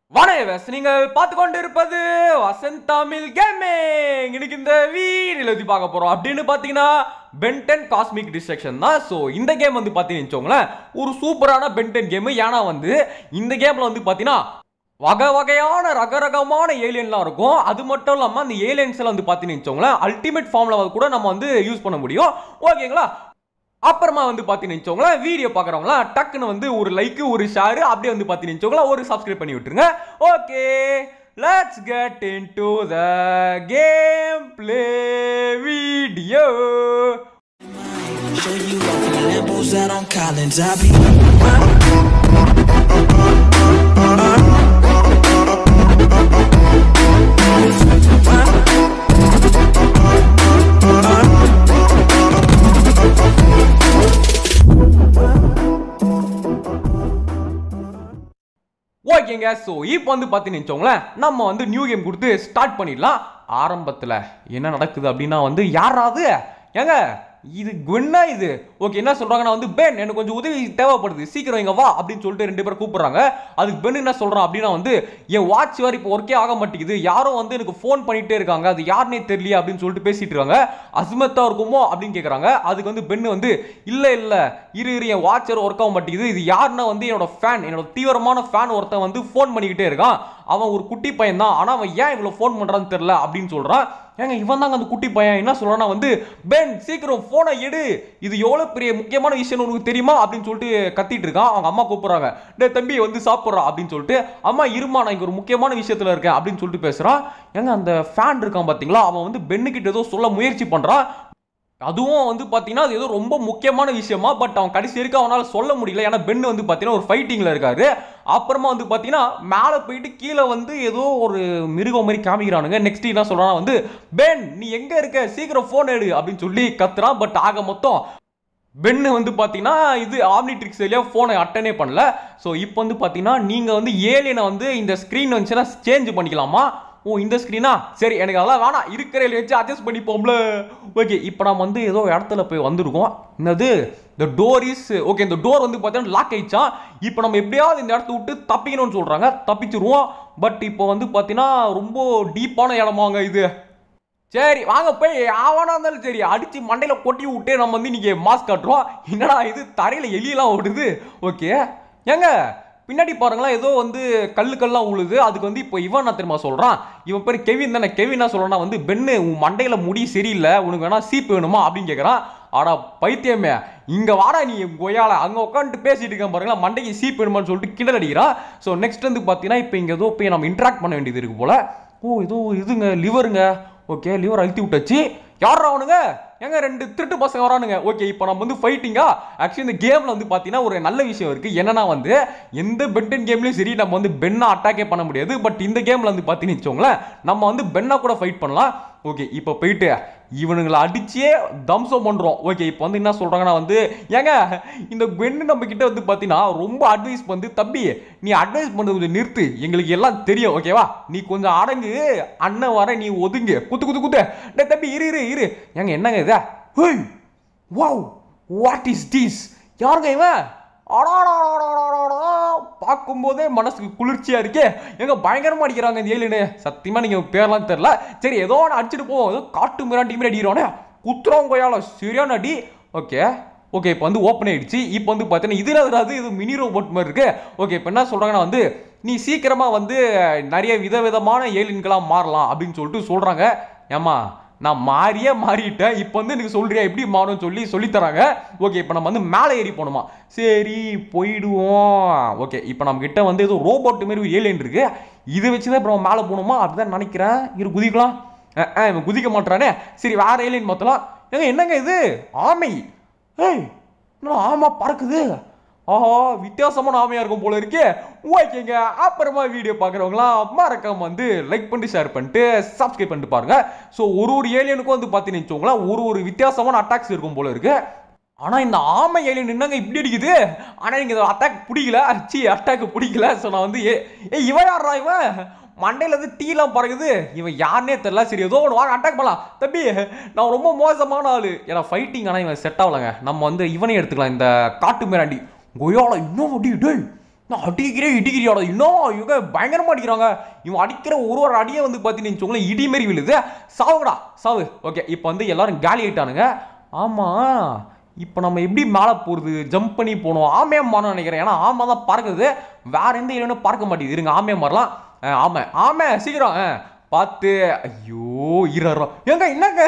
வணக்கம் நீங்கள் பார்த்து கொண்டு இருப்பது வசந்த் தமிழ் கேமிங் இன்னைக்கு இந்த வீடியோல பத்தி பார்க்க போறோம் அப்படின்னு பார்த்தீங்கன்னா பென்டென் காஸ்மிக் டிஸ்ட்ரக்ஷன் தான் ஸோ இந்த கேம் வந்து பார்த்தீங்கன்னு வச்சுக்கோங்களேன் ஒரு சூப்பரான பென்டென் கேம் ஏன்னா வந்து இந்த கேம்ல வந்து பார்த்தீங்கன்னா வகை வகையான ரகரகமான ஏலியன்லாம் இருக்கும் அது மட்டும் இல்லாமல் அந்த ஏலியன்ஸ் எல்லாம் வந்து பார்த்தீங்கன்னு வச்சுக்கோங்களேன் அல்டிமேட் ஃபார்மில் கூட நம்ம வந்து யூஸ் பண்ண முடியும் ஓகேங்களா அப்புறமா வந்து பார்த்தீங்கன்னு வச்சுக்கோங்களேன் வீடியோ பார்க்குறவங்களாம் டக்குன்னு வந்து ஒரு லைக்கு ஒரு ஷேர் அப்படியே வந்து பார்த்தீங்கன்னு வச்சுக்கோங்களேன் ஒரு சப்ஸ்கிரைப் பண்ணி விட்டுருங்க okay let's get into the game play video Show you off in the Lambos out on Collins. I be ஓகேங்க ஸோ இப்போ வந்து பார்த்தீங்கன்னு வச்சுக்கோங்களேன் நம்ம வந்து நியூ கேம் கொடுத்து ஸ்டார்ட் பண்ணிடலாம் ஆரம்பத்தில் என்ன நடக்குது அப்படின்னா வந்து யாராவது ஏங்க இது என்ன இது ஓகே என்ன சொல்றாங்கன்னா வந்து பென் எனக்கு கொஞ்சம் உதவி தேவைப்படுது சீக்கிரம் இங்க வா அப்படின்னு சொல்லிட்டு ரெண்டு பேரும் கூப்பிடுறாங்க அதுக்கு பென் என்ன சொல்றான் அப்படின்னா வந்து என் வாட்ச் வேறு இப்போ ஒர்க்கே ஆக மாட்டேங்குது யாரும் வந்து எனக்கு ஃபோன் பண்ணிட்டே இருக்காங்க அது யாருனே தெரியல அப்படின்னு சொல்லிட்டு பேசிட்டு இருக்காங்க அசுமத்தா இருக்குமோ அப்படின்னு கேட்குறாங்க அதுக்கு வந்து பென் வந்து இல்ல இல்ல இரு இரு என் வாட்சர் ஒர்க் ஆக மாட்டேங்குது இது யாருன்னா வந்து என்னோட ஃபேன் என்னோட தீவிரமான ஃபேன் ஒருத்தன் வந்து ஃபோன் பண்ணிக்கிட்டே இருக்கான் அவன் ஒரு குட்டி பையன் தான் ஆனால் அவன் ஏன் இவ்வளோ ஃபோன் பண்ணுறான்னு தெரியல அப்படின்னு சொல்கிறான் ஏங்க இவன் தாங்க அந்த குட்டி பையன் என்ன சொல்றான்னா வந்து பென் சீக்கிரம் ஃபோனை எடு இது எவ்வளோ பெரிய முக்கியமான விஷயம் உனக்கு தெரியுமா அப்படின்னு சொல்லிட்டு கத்திட்டு இருக்கான் அவங்க அம்மா கூப்பிடுறாங்க டே தம்பி வந்து சாப்பிட்றா அப்படின்னு சொல்லிட்டு அம்மா இருமா நான் இங்க ஒரு முக்கியமான விஷயத்துல இருக்கேன் அப்படின்னு சொல்லிட்டு பேசுறான் ஏங்க அந்த ஃபேன் இருக்கான் பாத்தீங்களா அவன் வந்து பென்னுக்கிட்ட ஏதோ சொல்ல முயற்சி பண்றான் அதுவும் வந்து பார்த்தீங்கன்னா அது ஏதோ ரொம்ப முக்கியமான விஷயமா பட் அவன் கடைசி வரைக்கும் அவனால் சொல்ல முடியல ஏன்னா பென் வந்து பார்த்தீங்கன்னா ஒரு ஃபைட்டிங்கில் இருக்காரு அப்புறமா வந்து பார்த்தீங்கன்னா மேலே போயிட்டு கீழே வந்து ஏதோ ஒரு மிருகம் மாதிரி காமிக்கிறானுங்க நெக்ஸ்ட் என்ன சொல்றான்னா வந்து பென் நீ எங்கே இருக்க சீக்கிரம் ஃபோன் எடு அப்படின்னு சொல்லி கத்துறான் பட் ஆக மொத்தம் பென்னு வந்து பார்த்தீங்கன்னா இது ஆம்னிட்ரிக்ஸ் வழியாக ஃபோனை அட்டனே பண்ணல ஸோ இப்போ வந்து பார்த்தீங்கன்னா நீங்கள் வந்து ஏலியனை வந்து இந்த ஸ்க்ரீன் வந்துச்சுன்னா சேஞ்ச் பண்ணிக்கலாமா ஓ இந்த ஸ்க்ரீனா சரி எனக்கு அதெல்லாம் வேணாம் இருக்கிற வச்சு அட்ஜஸ்ட் பண்ணிப்போம்ல ஓகே இப்போ நம்ம வந்து ஏதோ இடத்துல போய் வந்திருக்கோம் என்னது இந்த டோர் இஸ் ஓகே இந்த டோர் வந்து பார்த்தீங்கன்னா லாக் ஆயிடுச்சா இப்போ நம்ம எப்படியாவது இந்த இடத்த விட்டு தப்பிக்கணும்னு சொல்கிறாங்க தப்பிச்சிருவோம் பட் இப்போ வந்து பார்த்தீங்கன்னா ரொம்ப டீப்பான இடமாங்க இது சரி வாங்க போய் ஆவானா இருந்தாலும் சரி அடிச்சு மண்டையில கொட்டி விட்டு நம்ம வந்து இன்னைக்கு மாஸ்க் காட்டுறோம் என்னடா இது தரையில எலியெல்லாம் ஓடுது ஓகே ஏங்க பின்னாடி பாருங்களேன் ஏதோ வந்து கல்லு கல்லாம் உழுது அதுக்கு வந்து இப்போ இவன் என்ன தெரியுமா சொல்றான் இவன் பேர் கெவின் தானே கெவின் என்ன சொல்றான்னா வந்து பென்னு உன் மண்டையில முடி சரியில்லை உனக்கு வேணா சீப்பு வேணுமா அப்படின்னு கேட்குறான் ஆடா பைத்தியமே இங்க வாடா நீ கொய்யால அங்க உட்காந்துட்டு பேசிட்டு இருக்க பாருங்களா மண்டைக்கு சீப் வேணுமான்னு சொல்லிட்டு கிண்டல் அடிக்கிறான் ஸோ நெக்ஸ்ட் வந்து பார்த்தீங்கன்னா இப்போ இங்க ஏதோ போய் நம்ம இன்ட்ராக்ட் பண்ண வேண்டியது இருக்கு போல ஓ ஏதோ இதுங்க லிவருங்க ஓகே லிவர் அழுத்தி விட்டாச்சு யார் அவனுங்க ஏங்க ரெண்டு திருட்டு பசங்க வரானுங்க ஓகே இப்போ நம்ம வந்து ஃபைட்டிங்கா ஆக்சுவலி இந்த கேமில் வந்து பார்த்தீங்கன்னா ஒரு நல்ல விஷயம் இருக்குது என்னன்னா வந்து எந்த பென்டன் கேம்லையும் சரி நம்ம வந்து பென்னா அட்டாக்கே பண்ண முடியாது பட் இந்த கேமில் வந்து பார்த்தீங்கன்னு வச்சுக்கோங்களேன் நம்ம வந்து பென்னா கூட ஃபைட் பண்ணலாம் ஓகே இப்போ போயிட்டு இவனுங்களை அடிச்சே தம்சம் பண்ணுறோம் ஓகே இப்போ வந்து என்ன சொல்கிறாங்கன்னா வந்து ஏங்க இந்த பெண்ணு நம்ம கிட்ட வந்து பார்த்தீங்கன்னா ரொம்ப அட்வைஸ் வந்து தம்பி நீ அட்வைஸ் பண்ணுறது கொஞ்சம் நிறுத்து எங்களுக்கு எல்லாம் தெரியும் ஓகேவா நீ கொஞ்சம் அடங்கு அண்ணன் வர நீ ஒதுங்கு குத்து குத்து குத்து டேய் தம்பி இரு இரு இரு ஏங்க என்னங்க இதா hey wow what is this யாருங்க இவன் அடாடாடாடாடாடா. பார்க்கும்போதே மனசுக்கு குளிர்ச்சியா இருக்கே எங்க பயங்கரமா அடிக்கிறாங்க இந்த ஏலியனு சத்தியமா நீங்க பேர்லாம் தெரியல சரி ஏதோ ஒன்று அடிச்சுட்டு போவோம் ஏதோ காட்டு மிராண்டி மாதிரி அடிக்கிறானே குத்துறோம் கொய்யால சரியான அடி ஓகே ஓகே இப்போ வந்து ஓப்பன் ஆயிடுச்சு இப்போ வந்து பார்த்தீங்கன்னா இதில் வராது இது மினி ரோபோட் மாதிரி இருக்கு ஓகே இப்போ என்ன சொல்றாங்கன்னா வந்து நீ சீக்கிரமா வந்து நிறைய விதவிதமான ஏலியன்களாக மாறலாம் அப்படின்னு சொல்லிட்டு சொல்றாங்க ஏமா நான் மாறியே மாறிட்டேன் இப்போ வந்து எனக்கு சொல்றியா எப்படி மாறும்னு சொல்லி சொல்லித்தராங்க ஓகே இப்போ நம்ம வந்து மேலே ஏறி போகணுமா சரி போயிடுவோம் ஓகே இப்போ நம்ம கிட்ட வந்து ஏதோ ரோபோட் மாதிரி ஒரு ஏலியன் இருக்கு இதை வச்சு தான் இப்போ நம்ம மேலே போகணுமா அப்படிதான் நினைக்கிறேன் இரு குதிக்கலாம் அஹ், அஹ், இவன் குதிக்க மாட்டானே சரி வேற ஏலியன் மொத்தலாம் ஏங்க என்னங்க இது ஆமை ஏய் என்ன ஆமா பறக்குது ஆஹா வித்தியாசமான ஆமையா இருக்கும் போல இருக்கே ஓகேங்க அப்புறமா வீடியோ பார்க்குறவங்களாம் மறக்காம வந்து லைக் பண்ணிட்டு ஷேர் பண்ணிட்டு சப்ஸ்கிரைப் பண்ணிட்டு பாருங்க ஸோ ஒரு ஒரு ஏலியனுக்கும் வந்து பார்த்தீங்கன்னு வச்சுக்கோங்களேன் ஒரு ஒரு வித்தியாசமான அட்டாக்ஸ் இருக்கும் போல இருக்கு ஆனா இந்த ஆமை ஏலியன் என்னங்க இப்படி அடிக்குது ஆனா நீங்க இந்த அட்டாக் பிடிக்கல சி அட்டாக் பிடிக்கல ஸோ நான் வந்து ஏ ஏய், இவன் யாரா இவன் மண்டையில இருந்து டீலாம் பறக்குது இவன் யாருனே தெரியல சரி ஏதோ ஒன்று வாங்க அட்டாக் பண்ணலாம் தம்பி நான் ரொம்ப மோசமான ஆளு ஏன்னா ஃபைட்டிங் ஆனால் இவன் செட் ஆகலைங்க நம்ம வந்து இவனே எடுத்துக்கலாம் இந்த காட்டு மிராண்டி கொய்யால இன்னும் அடி டேய் நான் அடிக்கிறே இடிக்கிறியாடா இன்னும் இவங்க பயங்கரமா அடிக்கிறாங்க இவன் அடிக்கிற ஒரு ஒரு அடியை வந்து பார்த்தீங்கன்னு வச்சுக்கோங்களேன் இடி மாரி விழுது சாவுடா சாவு ஓகே இப்போ வந்து எல்லாரும் காலி ஆயிட்டானுங்க ஆமா இப்போ நம்ம எப்படி மேலே போகிறது ஜம்ப் பண்ணி போகணும் ஆமையா மாறணும் நினைக்கிறேன் ஏன்னா ஆமை தான் பறக்குது வேற எந்த இல்லைன்னு பறக்க மாட்டேங்குது இருங்க ஆமையா மாறலாம் அஹ், ஆமை ஆமை சீக்கிரம் அஹ், பார்த்து ஐயோ இரா ஏங்க என்னங்க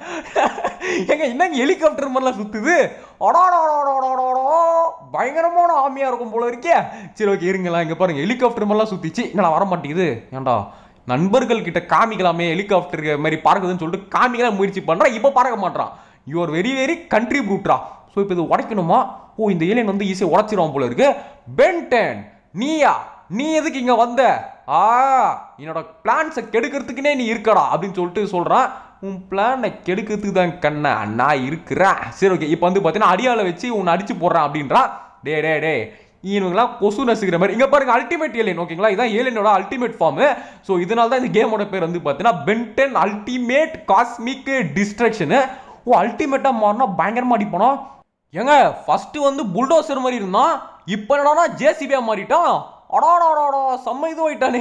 ஏங்க என்னங்க ஹெலிகாப்டர் மாதிரிலாம் சுத்துது அடாடாடாடாடாடா பயங்கரமான ஆமையா இருக்கும் போல இருக்கே சரி ஓகே இருங்களா இங்க பாருங்க ஹெலிகாப்டர் மாதிரிலாம் சுத்திச்சு என்னடா வர மாட்டேங்குது ஏன்டா நண்பர்கள் கிட்ட காமிக்கலாமே ஹெலிகாப்டர் மாதிரி பறக்குதுன்னு சொல்லிட்டு காமிக்கலாம் முயற்சி பண்றான் இப்போ பறக்க மாட்டான் you are very very country ப்ரூட்ரா ஸோ இப்போ இது உடைக்கணுமா ஓ இந்த ஏலியன் வந்து ஈஸியாக உடைச்சிருவான் போல இருக்கு பென்டன் நீயா நீ எதுக்கு இங்க வந்த ஆ என்னோட பிளான்ஸை கெடுக்கிறதுக்குனே நீ இருக்கடா அப்படின்னு சொல்லிட்டு சொல்றான் உன் பிளானை கெடுக்கிறதுக்கு தான் கண்ணா நான் இருக்கிறேன் சரி ஓகே இப்போ வந்து பார்த்தீங்கன்னா அடியால வச்சு உன்னை அடிச்சு போடுறான் அப்படின்றான் டே டே டே இவங்களாம் கொசு நசுக்கிற மாதிரி இங்க பாருங்க அல்டிமேட் ஏலியன் ஓகேங்களா இதான் ஏலியனோட அல்டிமேட் ஃபார்ம் ஸோ இதனால தான் இந்த கேமோட பேர் வந்து பார்த்தீங்கன்னா பென்டென் அல்டிமேட் காஸ்மிக் டிஸ்ட்ரக்ஷனு ஓ அல்டிமேட்டா மாறினா பயங்கரமா அடிப்பானா ஏங்க ஃபர்ஸ்ட் வந்து புல்டோசர் மாதிரி இருந்தான் இப்போ என்னடா ஜேசிபியா மாறிட்டான் அடாடாடாடா செம்ம இது போயிட்டானே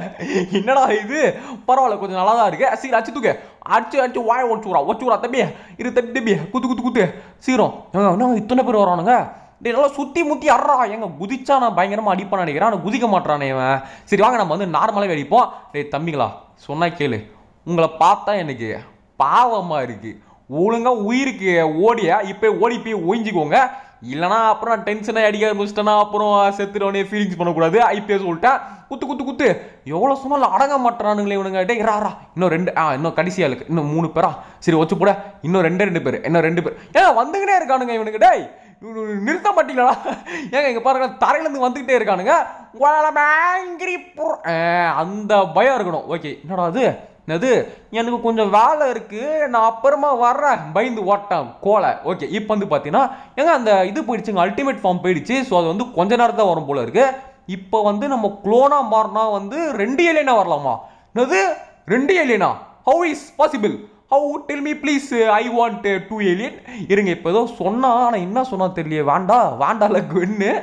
என்னடா இது பரவாயில்ல கொஞ்சம் நல்லா தான் இருக்கு சீக்கிரம் அடிச்சு தூக்கு அடிச்சு அடிச்சு வாய ஒச்சுரா ஒச்சுரா தம்பி இரு தம்பி தம்பி குத்து குத்து குத்து சீக்கிரம் ஏங்க என்ன இத்தனை பேர் வரானுங்க டேய் நல்லா சுத்தி முத்தி அறா எங்க குதிச்சா நான் பயங்கரமா அடிப்பான் நினைக்கிறேன் ஆனா குதிக்க மாட்டானே இவன் சரி வாங்க நம்ம வந்து நார்மலாவே அடிப்போம் டேய் தம்பிங்களா சொன்னா கேளு உங்களை பார்த்தா எனக்கு பாவமா இருக்கு ஒழுங்கா உயிருக்கு ஓடிய இப்போ ஓடி போய் ஒழிஞ்சிக்கோங்க இல்லைனா அப்புறம் நான் டென்ஷனாக அடிக்க ஆரம்பிச்சிட்டேன்னா அப்புறம் செத்துட்டோன்னே ஃபீலிங்ஸ் பண்ணக்கூடாது ஐபிஎஸ் சொல்லிட்டேன் குத்து குத்து குத்து எவ்வளோ சொன்னாலும் அடங்க மாட்டுறானுங்களே இவனுங்க டே இறாரா இன்னும் ரெண்டு ஆ இன்னும் கடைசியா இருக்கு இன்னும் மூணு பேரா சரி வச்சு போட இன்னும் ரெண்டு ரெண்டு பேர் இன்னும் ரெண்டு பேர் ஏன் வந்துக்கிட்டே இருக்கானுங்க இவனுக்கு டேய் இவனு நிறுத்த மாட்டீங்களா ஏங்க இங்க பாருங்க தரையிலேருந்து வந்துக்கிட்டே இருக்கானுங்க உங்களை பயங்கரி புர்- ஆ, அந்த பயம் இருக்கணும் ஓகே என்னடா அது என்னது எனக்கு கொஞ்சம் வேலை இருக்கு நான் அப்புறமா வர்றேன் பயந்து ஓட்டேன் கோலை ஓகே இப்போ வந்து பார்த்தீங்கன்னா ஏங்க அந்த இது போயிடுச்சுங்க அல்டிமேட் ஃபார்ம் போயிடுச்சு ஸோ அது வந்து கொஞ்ச நேரம் தான் வரும் போல இருக்கு இப்போ வந்து நம்ம குளோனா மாறினா வந்து ரெண்டு ஏலியனா வரலாமா என்னது ரெண்டு ஏலியனா how is possible how tell me please I want to alien இருங்க இப்போ ஏதோ சொன்னா ஆனால் என்ன சொன்னா தெரியலையே வேண்டா வேண்டால குன்னு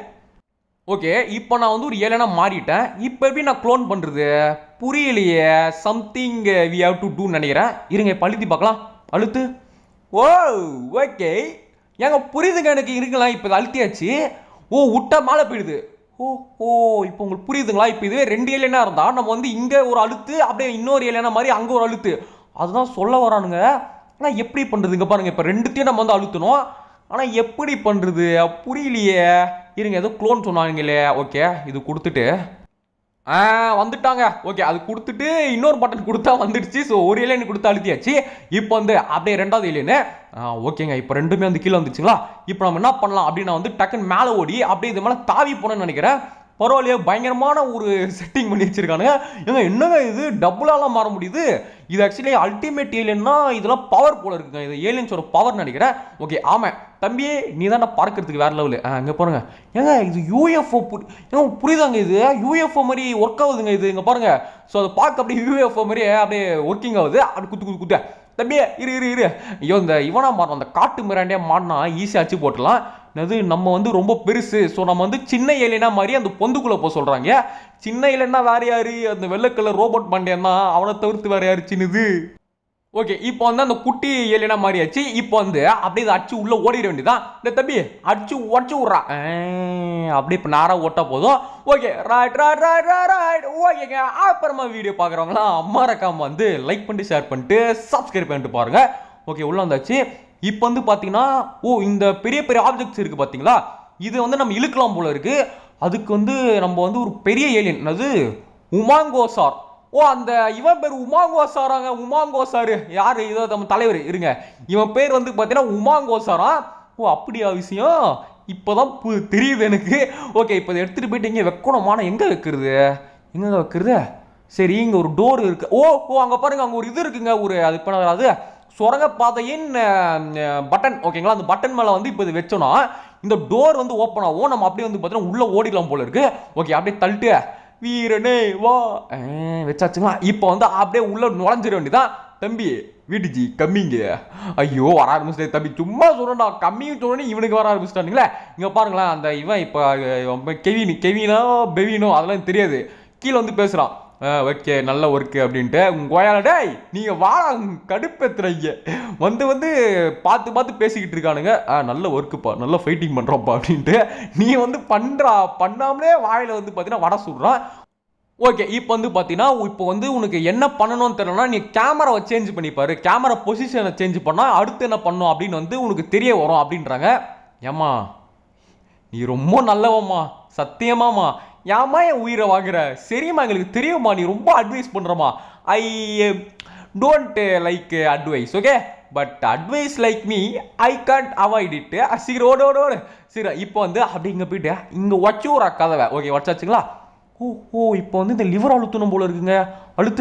ஓகே இப்போ நான் வந்து ஒரு ஏழனா மாறிட்டேன் இப்போ எப்படி நான் க்ளோன் பண்ணுறது புரியலையே something we have to do நினைக்கிறேன் இருங்க இப்போ அழுத்தி பார்க்கலாம் அழுத்து ஓ ஓகே ஏங்க புரியுதுங்க எனக்கு இருக்கலாம் இப்போ இது அழுத்தியாச்சு ஓ விட்டா மேலே போயிடுது ஓ ஓ இப்போ உங்களுக்கு புரியுதுங்களா இப்போ இதுவே ரெண்டு ஏலியனா இருந்தால் நம்ம வந்து இங்கே ஒரு அழுத்து அப்படியே இன்னொரு ஏலியனா மாதிரி அங்கே ஒரு அழுத்து அதுதான் சொல்ல வரானுங்க ஆனால் எப்படி பண்ணுறது இங்கே பாருங்க இப்போ ரெண்டுத்தையும் நம்ம வந்து அழுத்தணும் ஆனால் எப்படி பண்ணுறது புரியலையே இருங்க ஏதோ க்ளோன் சொன்னாங்களே ஓகே இது கொடுத்துட்டு ஆ வந்துட்டாங்க ஓகே அது கொடுத்துட்டு இன்னொரு பட்டன் கொடுத்தா வந்துடுச்சு ஸோ ஒரு இலைன்னு கொடுத்து அழுத்தியாச்சு இப்போ வந்து அப்படியே ரெண்டாவது இலைன்னு ஓகேங்க இப்போ ரெண்டுமே வந்து கீழே வந்துச்சுங்களா இப்போ நம்ம என்ன பண்ணலாம் அப்படின்னு வந்து டக்குன்னு மேலே ஓடி அப்படியே இது மேலே தாவி போனேன்னு நினைக்கிறேன் பரவாயில்லையே பயங்கரமான ஒரு செட்டிங் பண்ணி வச்சிருக்கானுங்க ஏங்க என்னங்க இது டபுளாலாம் மாற முடியுது இது ஆக்சுவலி அல்டிமேட் ஏலியன்னா இதெல்லாம் பவர் போல இருக்குங்க இது ஏலியன்ஸோட பவர் நினைக்கிறேன் ஓகே ஆமாம் தம்பி நீ தானே பறக்கிறதுக்கு வேற லெவலு அங்கே பாருங்க ஏங்க இது யூஎஃப்ஓ புரி ஏங்க புரியுதாங்க இது யூஎஃப்ஓ மாதிரி ஒர்க் ஆகுதுங்க இது இங்கே பாருங்க ஸோ அதை பார்க்க அப்படியே யூஎஃப்ஓ மாதிரி அப்படியே ஒர்க்கிங் ஆகுது அப்படி குத்து குத்து குத்து தம்பி இரு இரு இரு ஐயோ இந்த இவனா மாறணும் அந்த காட்டு மிராண்டியா மாறினா ஈஸியாக அச்சு போட்டுடலாம் அது நம்ம வந்து ரொம்ப பெருசு ஸோ நம்ம வந்து சின்ன ஏலியனா மாதிரி அந்த பொந்துக்குள்ளே போக சொல்கிறாங்க சின்ன ஏலியனா வேற யாரு அந்த வெள்ளை கலர் ரோபோட் பாண்டியன்னா அவனை தவிர்த்து வேற யாரு சின்னது ஓகே இப்போ வந்து அந்த குட்டி ஏலியனா மாறியாச்சு இப்போ வந்து அப்படியே இதை அடிச்சு உள்ள ஓடிட வேண்டியதான் இந்த தம்பி அடிச்சு உடச்சு விட்றான் அப்படியே இப்போ நேராக ஓட்டா போதும் okay right right right right ஓகேங்க அப்புறமா வீடியோ பார்க்குறவங்களாம் மறக்காம வந்து லைக் பண்ணிட்டு ஷேர் பண்ணிட்டு சப்ஸ்கிரைப் பண்ணிட்டு பாருங்க ஓகே உள்ள வந்தாச்சு இப்போ வந்து பார்த்தீங்கன்னா ஓ இந்த பெரிய பெரிய ஆப்ஜெக்ட்ஸ் இருக்கு பார்த்தீங்களா இது வந்து நம்ம இழுக்கலாம் போல இருக்கு அதுக்கு வந்து நம்ம வந்து ஒரு பெரிய ஏலியன் அது உமாங்கோசார் ஓ அந்த இவன் பேர் உமாங்கோசாராங்க உமாங்கோசாரு யாரு இதோ நம்ம தலைவர் இருங்க இவன் பேர் வந்து பார்த்தீங்கன்னா உமாங்கோசாரா ஓ அப்படியா விஷயம் இப்போதான் பு- தெரியுது எனக்கு ஓகே இப்போ இதை எடுத்துட்டு போயிட்டு எங்கே வைக்கணுமான எங்கே வைக்கிறது எங்க வைக்கிறது சரி இங்க ஒரு டோர் இருக்கு ஓ ஓ அங்க பாருங்க அங்க ஒரு இது இருக்குங்க ஒரு அது இப்போ அது சுரங்க பாதையின் பட்டன் ஓகேங்களா அந்த பட்டன் மேல வந்து இப்போ இது வச்சோம்னா இந்த டோர் வந்து ஓப்பன் ஆகும் நம்ம அப்படியே வந்து பார்த்தீங்கன்னா உள்ள ஓடிடலாம் போல இருக்கு ஓகே அப்படியே தள்ளிட்டு வீரனே வா ஆ, வச்சாச்சுங்களா இப்போ வந்து அப்படியே உள்ள நுழைஞ்சிட வேண்டியதான் தம்பி வீட்டு ஜி கம்மிங்க ஐயோ வர ஆரம்பிச்சிட்டே தம்பி சும்மா சொல்றேன்டா கம்மியும் சொன்னே இவனுக்கு வர ஆரம்பிச்சிட்டானுங்களே இங்க பாருங்களேன் அந்த இவன் இப்போ கெவின் கெவினோ பெவினோ அதெல்லாம் எனக்கு தெரியாது கீழே வந்து பேசுறான் ஓகே நல்ல ஒர்க்கு அப்படின்ட்டு உங்க கோயால டேய் நீங்க வாழ கடுப்பேத்துறீங்க வந்து வந்து பார்த்து பார்த்து பேசிக்கிட்டு இருக்கானுங்க ஆ நல்ல ஒர்க்குப்பா நல்ல ஃபைட்டிங் பண்றோம்ப்பா அப்படின்ட்டு நீ வந்து பண்றா பண்ணாமலே வாயில வந்து பார்த்தீங்கன்னா வடை சுடுறான் ஓகே இப்போ வந்து பார்த்தீங்கன்னா இப்போ வந்து உனக்கு என்ன பண்ணணும்னு தெரியலனா நீ கேமராவை சேஞ்ச் பண்ணிப்பாரு கேமரா பொசிஷனை சேஞ்ச் பண்ணால் அடுத்து என்ன பண்ணும் அப்படின்னு வந்து உனக்கு தெரிய வரும் அப்படின்றாங்க ஏம்மா நீ ரொம்ப நல்லவம்மா சத்தியமாம்மா ஏம்மா என் உயிரை வாங்குற சரிம்மா எங்களுக்கு தெரியுமா நீ ரொம்ப அட்வைஸ் பண்ணுறமா I don't like advice okay but advice like me I can't avoid it சீக்கிரம் ஓடு ஓடு ஓடு சரி இப்போ வந்து அப்படி இங்கே போயிட்டு இங்கே வச்சு ஒரு கதவை ஓகே வச்சாச்சுங்களா ஓ ஓ இப்போ வந்து இந்த லிவர் அழுத்தணும் போல இருக்குங்க அழுத்து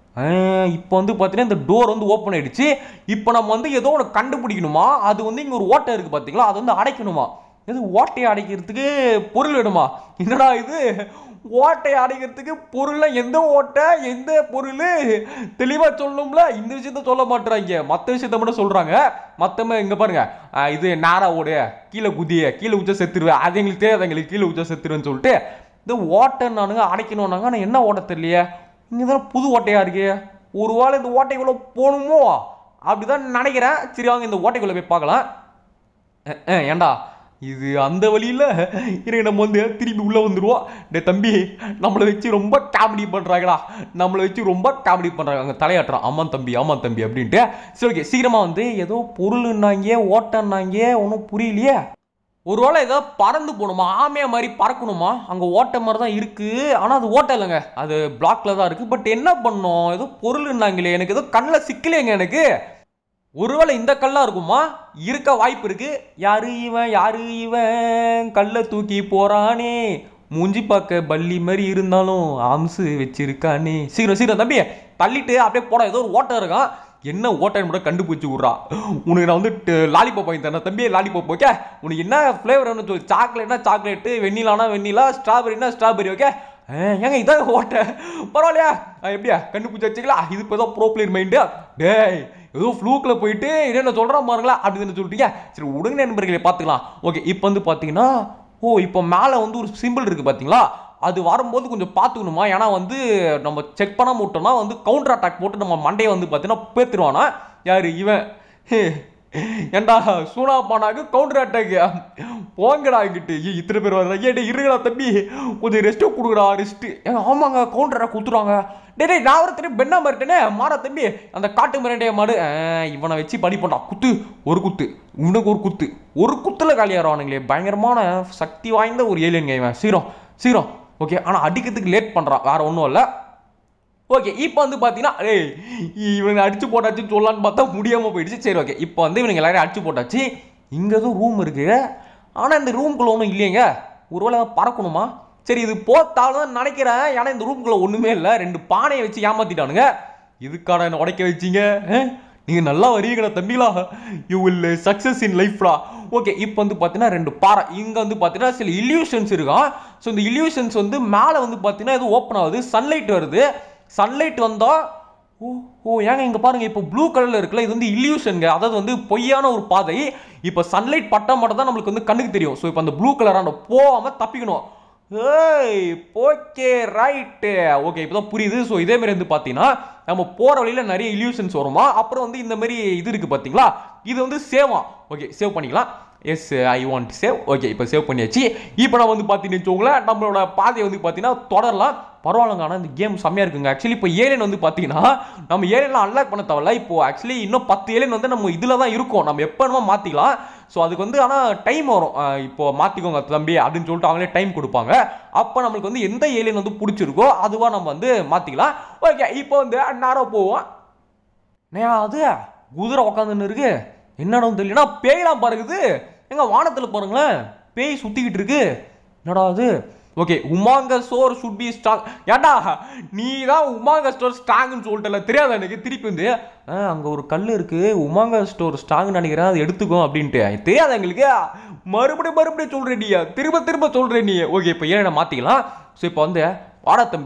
இப்போ வந்து பார்த்தீங்கன்னா இந்த டோர் வந்து ஓப்பன் ஆயிடுச்சு இப்போ நம்ம வந்து ஏதோ ஒன்று கண்டுபிடிக்கணுமா அது வந்து இங்கே ஒரு ஓட்டை இருக்குது பார்த்தீங்களா அது வந்து அடைக்கணுமா இது ஓட்டையை அடைக்கிறதுக்கு பொருள் வேணுமா என்னடா இது ஓட்டையை அடைக்கிறதுக்கு பொருள்ல எந்த ஓட்டை எந்த பொருள் தெளிவாக சொல்லணும்ல இந்த விஷயத்த சொல்ல மாட்டுறாங்க மற்ற விஷயத்த மட்டும் சொல்கிறாங்க மற்றவங்க இங்கே பாருங்க ஆஹ் இது நேரா ஓடு கீழே குதிய கீழே உச்ச செத்துருவேன் அது எங்களுக்கு தெரியாது எங்களுக்கு கீழே உச்ச செத்துருவேன்னு சொல்லிட்டு இந்த ஓட்டை நானுங்க அடைக்கணும்னாங்க ஆனால் என்ன ஓட்டை தெரியலையே இங்கே தானே புது ஓட்டையா இருக்கு ஒரு வேளை இந்த ஓட்டைக்குள்ளே போகணுமோ அப்படிதான் நினைக்கிறேன் சரி வாங்க இந்த ஓட்டைக்குள்ளே போய் பார்க்கலாம் அஹ், அஹ், ஏன்டா இது அந்த வழியில் இருங்க நம்ம வந்து திரும்பி உள்ளே வந்துடுவோம் டே தம்பி நம்மளை வச்சு ரொம்ப காமெடி பண்ணுறாங்கடா நம்மளை வச்சு ரொம்ப காமெடி பண்ணுறாங்க அங்கே தலையாட்டுறான் ஆமாம் தம்பி ஆமாம் தம்பி அப்படின்ட்டு சரி ஓகே சீக்கிரமாக வந்து ஏதோ பொருள்னாங்க ஓட்டன்னாங்க ஒன்றும் புரியலையே ஒருவேளை ஏதோ பறந்து போகணுமா ஆமையா மாதிரி பறக்கணுமா அங்கே ஓட்ட மாதிரி தான் இருக்குது ஆனால் அது ஓட்ட இல்லைங்க அது பிளாக்ல தான் இருக்குது பட் என்ன பண்ணோம் ஏதோ பொருள்னாங்களே எனக்கு ஏதோ கண்ணில் சிக்கலைங்க எனக்கு ஒருவேளை இந்த கல்லா இருக்குமா இருக்க வாய்ப்பு இருக்கு யாரு இவன் யாரு இவன் கல்லை தூக்கி போறானே மூஞ்சி பார்க்க பல்லி மாதிரி இருந்தாலும் ஆம்சு வச்சிருக்கானே சீக்கிரம் சீக்கிரம் தம்பி தள்ளிட்டு அப்படியே போட ஏதோ ஒரு ஓட்டம் இருக்கான் என்ன ஓட்டம் மட்டும் கண்டுபிடிச்சு விட்றா உனக்கு நான் வந்து லாலிபாப் வாங்கி தரேன் தம்பி லாலிபாப் ஓகே உனக்கு என்ன ஃப்ளேவர் வேணும்னு சொல்லி சாக்லேட்னா சாக்லேட்டு வெண்ணிலானா வெண்ணிலா ஸ்ட்ராபெரினா ஸ்ட்ராபெரி ஓகே ஏங்க இதான் ஓட்ட பரவாயில்லையா ஆ, எப்படியா கண்டுபிடிச்சி வச்சுக்கலாம் இது இப்போ தான் ப்ரோ பிளேயர் மைண்டு டேய் ஏதோ ஃப்ளூக்கில் போயிட்டு என்ன சொல்கிறான் பாருங்களா அப்படின்னு சொல்லிட்டீங்க சரி உடனே நண்பர்களை பார்த்துக்கலாம் ஓகே இப்போ வந்து பார்த்தீங்கன்னா ஓ இப்போ மேலே வந்து ஒரு சிம்பிள் இருக்குது பார்த்தீங்களா அது வரும்போது கொஞ்சம் பார்த்துக்கணுமா ஏன்னா வந்து நம்ம செக் பண்ணாம விட்டோம்னா வந்து கவுண்டர் அட்டாக் போட்டு நம்ம மண்டையை வந்து பார்த்தீங்கன்னா பேத்துருவானா யார் இவன் ஹே, ஏன்டா சூனா பானாக்கு கவுண்டர் அட்டாக் போங்கடா இங்கிட்டு ஏய், இத்தனை பேர் வர்றாங்க ஏடே இருங்கடா தம்பி கொஞ்சம் ரெஸ்ட்டு கொடுக்குடா ரெஸ்ட்டு ஏங்க ஆமாங்க கவுண்டர் அட்டாக் கொடுத்துருவாங்க டேய் டேய் நான் ஒரு திரும்பி பெண்ணா மாட்டேனே மாறா தம்பி அந்த காட்டு மிரண்டைய மாடு ஆ, இவனை வச்சு படி பண்ணா குத்து ஒரு குத்து இவனுக்கு ஒரு குத்து ஒரு குத்துல காலியாடுவானுங்களே பயங்கரமான சக்தி வாய்ந்த ஒரு ஏலியன்ங்க இவன் சீரம் சீரம் ஓகே ஆனால் அடிக்கிறதுக்கு லேட் பண்ணுறான் வேற ஒன்றும் இல்லை ஓகே இப்போ வந்து பார்த்தீங்கன்னா ஏய் இவங்க அடிச்சு போட்டாச்சுன்னு சொல்லலான்னு பார்த்தா முடியாமல் போயிடுச்சு சரி ஓகே இப்போ வந்து இவங்க எல்லாரையும் அடிச்சு போட்டாச்சு இங்கே எதுவும் ரூம் இருக்கு ஆனால் இந்த ரூம்குள்ள ஒன்றும் இல்லையேங்க ஒருவேளை பறக்கணுமா சரி இது போத்தாலும் தான் நினைக்கிறேன் ஏன்னா இந்த ரூம்குள்ள ஒன்றுமே இல்லை ரெண்டு பானையை வச்சு ஏமாத்திட்டானுங்க இதுக்கான என்ன உடைக்க வச்சீங்க நீங்கள் நல்லா வருவீங்களா தம்பிகளா யூ வில் சக்ஸஸ் இன் லைஃப்டா ஓகே இப்போ வந்து பார்த்தீங்கன்னா ரெண்டு பாறை இங்கே வந்து பார்த்தீங்கன்னா சில இல்யூஷன்ஸ் இருக்கான் ஸோ இந்த இல்யூஷன்ஸ் வந்து மேலே வந்து பார்த்தீங்கன்னா இது ஓப்பன் ஆகுது சன்லைட் வருது சன்லைட் வந்தால் ஓ ஓ ஏங்க இங்கே பாருங்க இப்போ ப்ளூ கலரில் இருக்குல்ல இது வந்து இல்யூஷனுங்க அதாவது வந்து பொய்யான ஒரு பாதை இப்போ சன்லைட் பட்டா மட்டும் தான் நம்மளுக்கு வந்து கண்ணுக்கு தெரியும் ஸோ இப்போ அந்த ப்ளூ கலரான போகாமல் தப்பிக்கணும் ஏய் ஓகே ரைட்டு ஓகே இப்போ தான் புரியுது ஸோ இதே மாதிரி வந்து பார்த்தீங்கன்னா நம்ம போகிற வழியில் நிறைய இல்யூஷன்ஸ் வருமா அப்புறம் வந்து இந்த மாதிரி இது இருக்குது பார்த்தீங்களா இது வந்து சேவா ஓகே சேவ் பண்ணிக்கலாம் yes I want save okay இப்போ சேவ் பண்ணியாச்சு இப்போ நான் வந்து பார்த்தீங்கன்னு வச்சுக்கோங்களேன் நம்மளோட பாதையை வந்து பார்த்தீங்கன்னா தொடரலாம் பரவாயில்லங்க ஆனால் இந்த கேம் செம்மையாக இருக்குங்க ஆக்சுவலி இப்போ ஏலியன் வந்து பார்த்தீங்கன்னா நம்ம ஏலியன்லாம் அன்லாக் பண்ண தேவையில்ல இப்போ ஆக்சுவலி இன்னும் பத்து ஏலியன் வந்து நம்ம இதில் தான் இருக்கும் நம்ம எப்போ வேணுமோ மாற்றிக்கலாம் ஸோ அதுக்கு வந்து ஆனால் டைம் வரும் அஹ் இப்போ மாற்றிக்கோங்க தம்பி அப்படின்னு சொல்லிட்டு அவங்களே டைம் கொடுப்பாங்க அப்போ நம்மளுக்கு வந்து எந்த ஏலியன் வந்து பிடிச்சிருக்கோ அதுவாக நம்ம வந்து மாற்றிக்கலாம் ஓகே இப்போ வந்து நேரம் போவோம் நே அது குதிரை உக்காந்துன்னு இருக்கு என்னடா தெரியலனா பேயெல்லாம் பறக்குது எங்க வானத்தில் பாருங்களேன் பேய் சுத்திக்கிட்டு இருக்கு என்னடா அது ஓகே உமாங்க ஸ்டோர் சுட் பி ஸ்ட்ராங் ஏன்டா நீ தான் உமாங்க ஸ்டோர் ஸ்ட்ராங்னு சொல்லிட்டல தெரியாதா எனக்கு திருப்பி வந்து ஆ, அங்க ஒரு கல் இருக்கு உமாங்க ஸ்டோர் ஸ்ட்ராங்னு நினைக்கிறேன் அது எடுத்துக்கோ அப்படின்ட்டு தெரியாதா எங்களுக்கு மறுபடியும் மறுபடியும் சொல்றேன் நீ திரும்ப திரும்ப சொல்றேன் நீ ஓகே இப்போ ஏன் மாத்திக்கலாம் ஸோ இப்போ வந்து வாடா தம்பி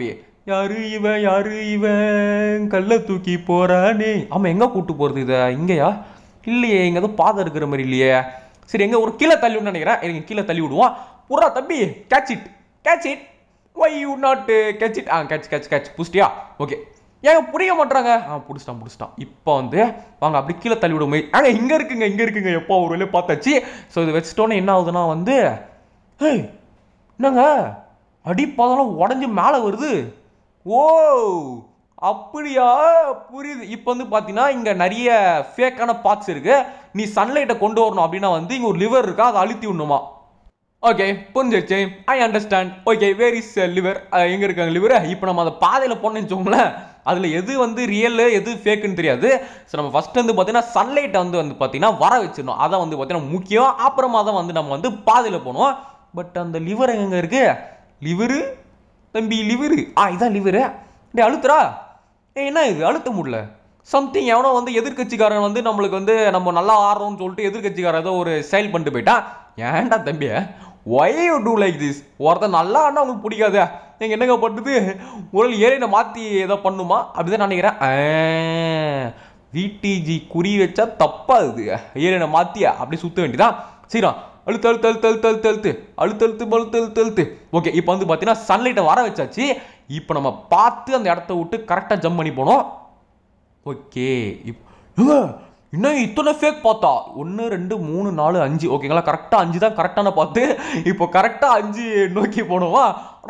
யாரு இவன் யாரு இவன் கல்ல தூக்கி போறானே ஆமா எங்க கூட்டு போறது இத இங்கயா இல்லையே இங்க ஏதோ பாதை இருக்கிற மாதிரி இல்லையே சரி எங்க ஒரு கீழே தள்ளி விடணும்னு நினைக்கிறேன் எனக்கு கீழே தள்ளி விடுவோம் புறா தம்பி catch it catch it why you not catch it ஆ கேட்ச் கேட்ச் கேட்ச் புஷ்டியா ஓகே ஏங்க புரிய மாட்டாங்க ஆ பிடிச்சிட்டான் பிடிச்சிட்டான் இப்போ வந்து வாங்க அப்படி கீழே தள்ளி விடும் போய் ஆங்க இங்கே இருக்குங்க இங்கே இருக்குங்க எப்போ ஒரு வேலையை பார்த்தாச்சு ஸோ இது வச்சிட்டோன்னே என்ன ஆகுதுன்னா வந்து ஹேய் என்னங்க அடிப்பாதெல்லாம் உடஞ்சி மேலே வருது ஓ அப்படியா புரியுது இப்போ வந்து பார்த்தீங்கன்னா இங்கே நிறைய ஃபேக்கான பார்ட்ஸ் இருக்கு நீ சன்லைட்டை கொண்டு வரணும் அப்படின்னா வந்து இங்கே ஒரு லிவர் இருக்கா அதை அழுத்தி விடணுமா ஓகே புரிஞ்சிருச்சு I understand okay where is lever எங்கே இருக்காங்க லிவர் இப்போ நம்ம அந்த பாதையில் போனோம்னு வச்சோங்களேன் அதில் எது வந்து ரியல் எது ஃபேக்குன்னு தெரியாது ஸோ நம்ம ஃபர்ஸ்ட் வந்து பார்த்தீங்கன்னா சன்லைட்டை வந்து வந்து பார்த்தீங்கன்னா வர வச்சிடணும் அதான் வந்து பார்த்தீங்கன்னா முக்கியம் அப்புறமா தான் வந்து நம்ம வந்து பாதையில் போனோம் பட் அந்த லிவர் எங்கே இருக்கு லிவரு தம்பி லிவரு ஆ இதான் லிவரு டே அழுத்துறா ஏ என்ன இது அழுத்த முடியல சம்திங் எவனோ வந்து எதிர்க்கட்சிக்காரன் வந்து நம்மளுக்கு வந்து நம்ம நல்லா ஆடுறோம்னு சொல்லிட்டு எதிர்க்கட்சிக்காரன் ஏதோ ஒரு செயல் பண்ணிட்டு போயிட்டான் ஏன்டா தம்பி why you do like this ஒருத்தன் நல்லா ஆனா உங்களுக்கு பிடிக்காதே நீங்கள் என்னங்க பண்ணுது ஒரு ஏரியை மாற்றி ஏதோ பண்ணுமா அப்படிதான் நான் நினைக்கிறேன் விடிஜி குறி வச்சா தப்பா இது ஏரியை மாற்றியா அப்படி சுத்த வேண்டியதான் சரிடா அழுத்து அழுத்து அழுத்து அழுத்து அழுத்து அழுத்து அழுத்து அழுத்து அழுத்து அழுத்து அழுத்து ஓகே இப்போ வந்து பார்த்தீங்கன்னா சன்லைட்டை வர வச்சாச்சு இப்போ நம்ம பார்த்து அந்த இடத்த விட்டு கரெக்டாக ஜம்ப் பண்ணி போனோம் ஓகே இப் ஏங்க, இன்னும் இத்தனை ஃபேக் பார்த்தா ஒன்று ரெண்டு மூணு நாலு அஞ்சு ஓகேங்களா கரெக்டாக அஞ்சு தான் கரெக்டான பார்த்து இப்போ கரெக்டாக அஞ்சு நோக்கி போனோமா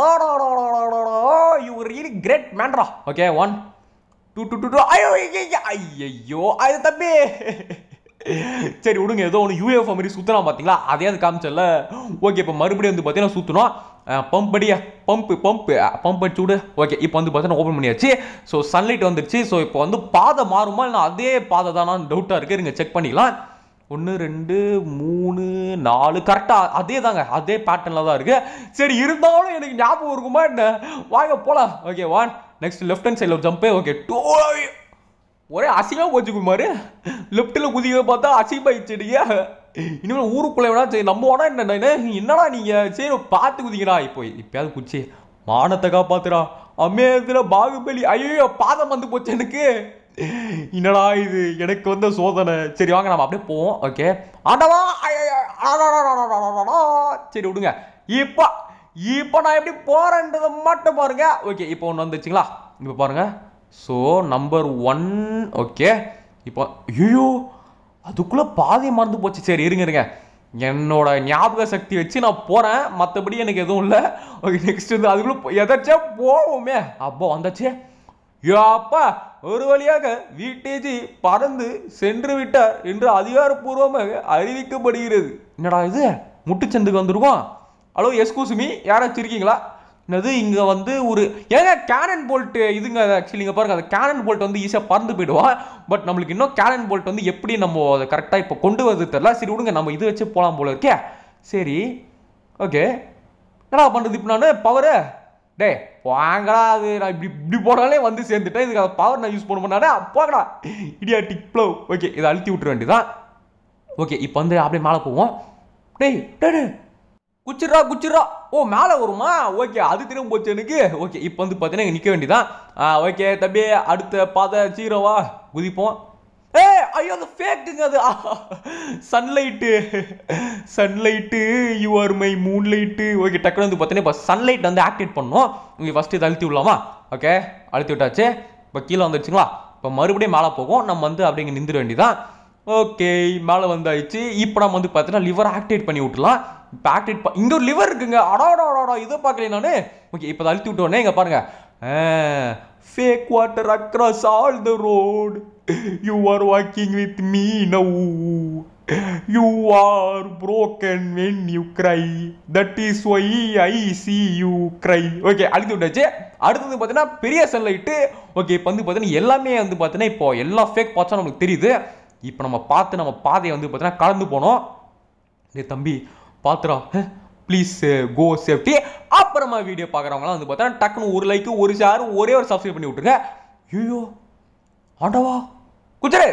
யூ ரியலி கிரேட் மேன்ரா okay one two two two two ஐயோ ஐயோ ஐயோ அது தம்பி சரி விடுங்க ஏதோ ஒன்று யூஎஃப்ஓ மாதிரி சுத்தலாம் பார்த்தீங்களா அதே அது காமிச்சல ஓகே இப்போ மறுபடியும் வந்து பார்த்தீங்கன்னா சுற்றணும் பம்ப் அடியா பம்பு பம்பு பம்ப் அடிச்சு விடு ஓகே இப்போ வந்து பார்த்தீங்கன்னா ஓப்பன் பண்ணியாச்சு ஸோ சன்லைட் வந்துருச்சு ஸோ இப்போ வந்து பாதை மாறுமா இல்லை அதே பாதை தானான்னு டவுட்டாக இருக்குது நீங்கள் செக் பண்ணிக்கலாம் ஒன்று ரெண்டு மூணு நாலு கரெக்டாக அதே தாங்க அதே பேட்டர்னில் தான் இருக்குது சரி இருந்தாலும் எனக்கு ஞாபகம் இருக்குமா என்ன வாங்க போகலாம் okay one next left hand சைடில் ஜம்பே ஓகே டூ ஒரே அசிங்கமாக போச்சு குமார் லெஃப்ட்டில் குதிக்க பார்த்தா அசிங்கமாயிடுச்சுடியா இனிமேல் ஊருக்குள்ளே வேணா சரி நம்ம வேணா என்ன என்ன, என்னடா நீங்கள் சரி பார்த்து குதிங்கடா இப்போ இப்போயாவது குச்சி மானத்தை காப்பாத்துறா அமேதில் பாகுபலி ஐயோ பாதம் வந்து போச்சு எனக்கு என்னடா இது எனக்கு வந்த சோதனை சரி வாங்க நம்ம அப்படியே போவோம் ஓகே ஆண்டவா ஐயையோ, அடடடடடடடடா. சரி விடுங்க இப்போ இப்போ நான் எப்படி போறேன்றதை மட்டும் பாருங்க ஓகே இப்போ ஒன்று வந்துச்சுங்களா இப்போ பாருங்க ஸோ நம்பர் ஒன் ஓகே இப்போ ஐயோ அதுக்குள்ளே பாதி மறந்து போச்சு சரி இருங்க இருங்க என்னோட ஞாபக சக்தி வச்சு நான் போகிறேன் மற்றபடி எனக்கு எதுவும் இல்லை ஓகே நெக்ஸ்ட் வந்து அதுக்குள்ளே எதாச்சும் போவோமே அப்போ வந்தாச்சு யாப்பா ஒரு வழியாக வீட்டேஜி பறந்து சென்று விட்டார் என்று அதிகாரப்பூர்வமாக அறிவிக்கப்படுகிறது என்னடா இது முட்டுச்சந்துக்கு வந்திருக்கோம் ஹலோ எஸ்கூஸ் மீ யாராச்சும் இருக்கீங்களா என்னது இங்கே வந்து ஒரு ஏங்க கேனன் போல்ட் இதுங்க ஆக்சுவலி இங்கே பாருங்க அந்த கேனன் போல்ட் வந்து ஈஸியாக பறந்து போயிடுவான் பட் நம்மளுக்கு இன்னும் கேனன் போல்ட் வந்து எப்படி நம்ம அதை கரெக்டாக இப்போ கொண்டு வருது தெரியல சரி விடுங்க நம்ம இது வச்சு போகலாம் போல இருக்கே சரி ஓகே என்னடா பண்ணுறது இப்போ நான் பவரு டேய் வாங்கடா அது நான் இப்படி இப்படி போனாலே வந்து சேர்ந்துட்டேன் இதுக்கு அந்த பவர் நான் யூஸ் பண்ண பண்ணானே போகடா இடியா டிக் ப்ளோ ஓகே இதை அழுத்தி விட்டுற வேண்டியதான் ஓகே இப்போ வந்து அப்படியே மேலே போவோம் டேய் டேய் டேய் குச்சிரா குச்சிரா ஓ மேலே வருமா ஓகே அது திரும்ப போச்சு எனக்கு ஓகே இப்போ வந்து பார்த்தீங்கன்னா நிற்க வேண்டியதான் ஆ ஓகே தம்பி அடுத்த பாதை சீரோவா குதிப்போம் ஏ ஐயோ அது ஃபேக்குங்க அது sunlight sunlight you are my moonlight okay டக்குனு வந்து பார்த்தீங்கன்னா இப்போ சன்லைட் வந்து ஆக்டிவேட் பண்ணோம் இங்கே ஃபஸ்ட்டு இதை அழுத்தி விடலாமா ஓகே அழுத்தி விட்டாச்சு இப்போ கீழே வந்துருச்சுங்களா இப்போ மறுபடியும் மேலே போகும் நம்ம வந்து அப்படியே இங்கே நிந்திர வேண்டியதான் ஓகே மேலே வந்தாயிடுச்சு இப்போ நம்ம வந்து பார்த்தீங்கன்னா லிவர் ஆக்டிவேட் பண்ணி விட்டுலாம் இப்போ ஆக்டிவேட் ப இங்கே ஒரு லிவர் இருக்குங்க அடாடா அடாடா இதை பார்க்கல நான் ஓகே இப்போ அழுத்தி விட்டோடனே இங்கே பாருங்க fake water across all the road you are walking with me now you are broken when you cry that is why I see you cry okay அழுத்தி விட்டாச்சு அடுத்தது பார்த்தீங்கன்னா பெரிய சன்லைட்டு ஓகே இப்போ வந்து பார்த்தீங்கன்னா எல்லாமே வந்து பார்த்தீங்கன்னா இப்போ எல்லா ஃபேக் பார்ட்ஸும் நமக்கு தெரியுது இப்போ நம்ம பார்த்து நம்ம பாதையை வந்து பார்த்தீங்கன்னா கலந்து போனோம் டேய் தம்பி பாத்துறா ப்ளீஸ் கோ சேஃப்டி அப்புறமா வீடியோ பார்க்குறவங்களாம் வந்து பார்த்தா டக்குன்னு ஒரு லைக்கு ஒரு ஷேர் ஒரே ஒரு சப்ஸ்கிரைப் பண்ணி விட்டுருங்க ஐயோ ஆண்டவா குச்சரே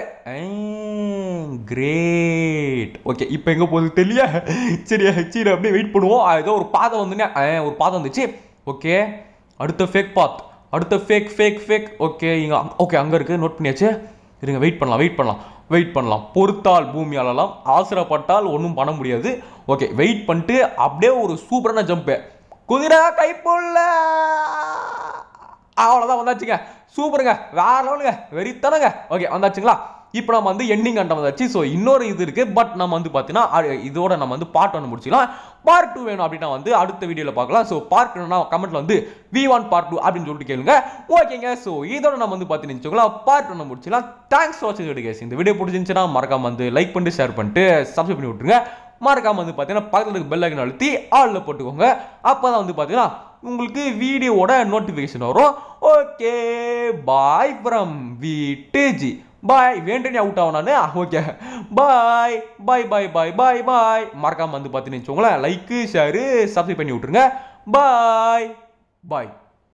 கிரேட் ஓகே இப்போ எங்கே போகுது தெரியல சரி சரி அப்படியே வெயிட் பண்ணுவோம் ஆ, ஏதோ ஒரு பாதை வந்துங்க ஆ, ஒரு பாதை வந்துச்சு ஓகே அடுத்த ஃபேக் பாத் அடுத்த ஃபேக் ஃபேக் ஃபேக் ஓகே இங்கே ஓகே அங்கே இருக்குது நோட் பண்ணியாச்சு இருங்க வெயிட் பண்ணலாம் வெயிட் பண்ணலாம் வெயிட் பண்ணலாம் பொறுத்தால் பூமி ஆளலாம் ஆசிரப்பட்டால் ஒன்றும் பண்ண முடியாது ஓகே வெயிட் பண்ணிட்டு அப்படியே ஒரு சூப்பரான ஜம்ப்பு குதிரை கைப்புள்ள அவ்வளோதான் வந்தாச்சுங்க சூப்பருங்க வேற லெவலுங்க வெறித்தனங்க ஓகே வந்தாச்சுங்களா இப்போ நம்ம வந்து எண்டிங் கண்டம் வந்தாச்சு ஸோ இன்னொரு இது இருக்கு பட் நம்ம வந்து பார்த்தீங்கன்னா அ- இதோட நம்ம வந்து பார்ட் ஒன்று முடிச்சிக்கலாம் பார்ட் டூ வேணும் அப்படின்னா வந்து அடுத்த வீடியோவில் பார்க்கலாம் ஸோ பார்ட் வேணும்னா கமெண்ட்ல வந்து வி ஒன் பார்ட் டூ அப்படின்னு சொல்லிட்டு கேளுங்க ஓகேங்க ஸோ இதோட நம்ம வந்து பார்த்தீங்கன்னு வச்சுக்கோங்களேன் பார்ட் ஒன்று முடிச்சிக்கலாம் தேங்க்ஸ் ஃபார் வாட்சிங் வீடியோ இந்த வீடியோ பிடிச்சிருந்துச்சுன்னா மறக்காம வந்து லைக் பண்ணிட்டு ஷேர் பண்ணிட்டு சப்ஸ்கிரைப் பண்ணி விட்டுருங்க மறக்காம வந்து பார்த்தீங்கன்னா பக்கத்தில் இருக்க பெல் ஐக்கன் அழுத்தி ஆளில் போட்டுக்கோங்க அப்போ தான் வந்து பார்த்தீங்கன்னா உங்களுக்கு வீடியோவோட நோட்டிஃபிகேஷன் வரும் okay bye from VDG bye வேண்டனே அவுட் ஆகும் நான் ஓகே பாய் பாய் பாய் பாய் பாய் பாய் மறக்காம வந்து பார்த்தீங்கன்னு வச்சுக்கோங்களேன் லைக்கு ஷேரு சப்ஸ்கிரைப் பண்ணி விட்ருங்க பாய் பாய்